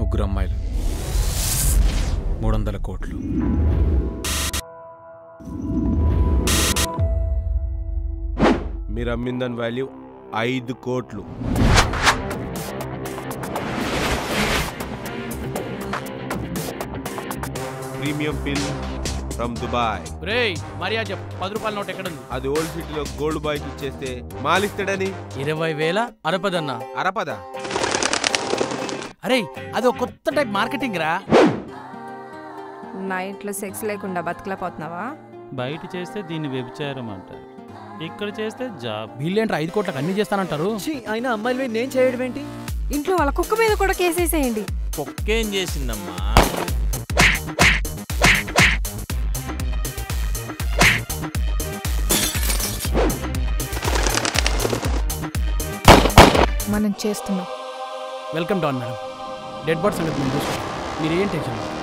ముగ్గురు అమ్మాయిలు మూడు వందల కోట్లు మీరు అమ్మిన దాని వాల్యూ ఐదు కోట్లు ప్రీమియం పిల్ ఫ్రమ్ దుబాయ్ రేయ్ మర్యాద చెప్పు పది రూపాయల నోట్ ఎక్కడుంది అది ఓల్డ్ సిటీలో గోల్డ్ బాయ్కి ఇచ్చేస్తే మాలిస్తాడని ఇరవై వేల అరపదన్నా అరపద అరే అది ఒక కొత్త టైప్ మార్కెటింగ్ రా నైట్లో సెక్స్ లేకుండా బతకలేకపోతున్నావా బయట చేస్తే దీన్ని వ్యభిచారం అంటారు ఇక్కడ చేస్తే జాబ్ వీళ్ళేంట్రా ఐదు కోట్లకు అన్ని చేస్తానంటారు అయినా అమ్మాయిలు మీద నేను చేయడం ఏంటి ఇంట్లో వాళ్ళ కుక్క మీద కూడా కేసేసేయండి కుక్కేం చేసిందమ్మా మనం చేస్తున్నాం welcome down madam dead body సంగతి మేము చూసుకుంటాం మీరు ఏం టెన్షన్ పడకండి.